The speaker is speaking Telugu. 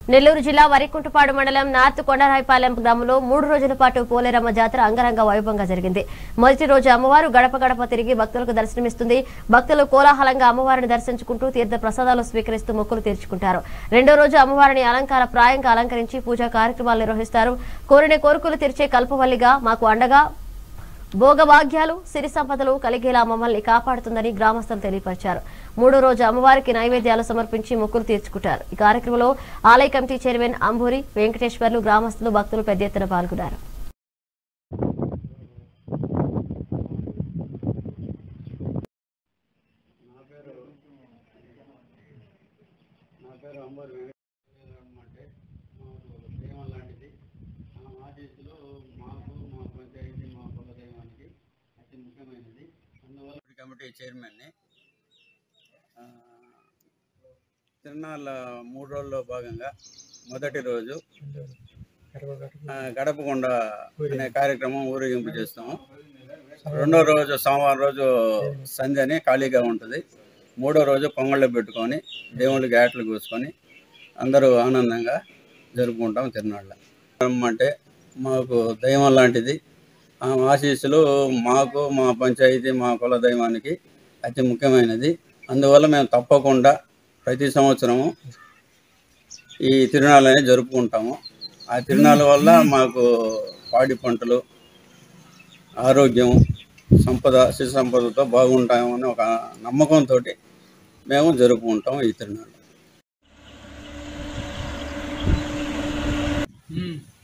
నెల్లూరు జిల్లా వరికుంటపాడు మండలం నార్త్ కొండరాయిపాలెం గ్రామంలో మూడు రోజుల పాటు పోలేరమ్మ జాతర అంగరంగ వైభవంగా జరిగింది మొదటి రోజు అమ్మవారు గడప గడప తిరిగి భక్తులకు దర్శనమిస్తుంది భక్తులు కోలాహలంగా అమ్మవారిని దర్శించుకుంటూ తీర్థ ప్రసాదాలు స్వీకరిస్తూ మొక్కులు తీర్చుకుంటారు రెండో రోజు అమ్మవారిని అలంకార ప్రాయంగా అలంకరించి పూజా కార్యక్రమాలు నిర్వహిస్తారు కోరిన కోరికలు తీర్చే కల్పవల్లిగా మాకు అండగా భోగభాగ్యాలు సిరి సంపదలు కలిగేలా మమ్మల్ని కాపాడుతుందని గ్రామస్తులు తెలియపరిచారు మూడో రోజు అమ్మవారికి నైవేద్యాలు సమర్పించి మొక్కులు తీర్చుకుంటారు ఈ కార్యక్రమంలో ఆలయ కమిటీ చైర్మన్ అంబూరి వెంకటేశ్వర్లు గ్రామస్తులు భక్తులు పెద్ద ఎత్తున పాల్గొన్నారు నా పేరు నా పేరు అంబర్ వెంకటేశ్వరం అంటే మాకు దైవం లాంటిది ఆ ఆశీస్సులు మాకు మా పంచాయతీ మా కుల దైవానికి అతి ముఖ్యమైనది అందువల్ల కమిటీ చైర్మన్ని ఆ, తిరునాళ్ళ మూడు రోజుల్లో భాగంగా మొదటి రోజు ఆ, గడపకొండ అనే కార్యక్రమం ఊరేగింపు చేస్తాము రెండో రోజు సోమవారం రోజు సంధ్యని ఖాళీగా ఉంటుంది మూడో రోజు పొంగళ్ళు పెట్టుకొని దేవుళ్ళకి ఏటలు కూసుకొని అందరూ ఆనందంగా జరుపుకుంటాం తిరునాళ్ళ అంటే మాకు దైవం లాంటిది ఆ ఆశీస్సులు మాకు మా పంచాయతీ మా కుల దైవానికి అతి ముఖ్యమైనది అందువల్ల మేము తప్పకుండా ప్రతి సంవత్సరము ఈ తిరునాళ్ళని జరుపుకుంటాము ఆ తిరునాళ్ళ వల్ల మాకు పాడి పంటలు ఆరోగ్యం సంపద శిశు సంపదతో బాగుంటామని ఒక నమ్మకంతో మేము జరుపుకుంటాం ఈ తిరునాళ్ళు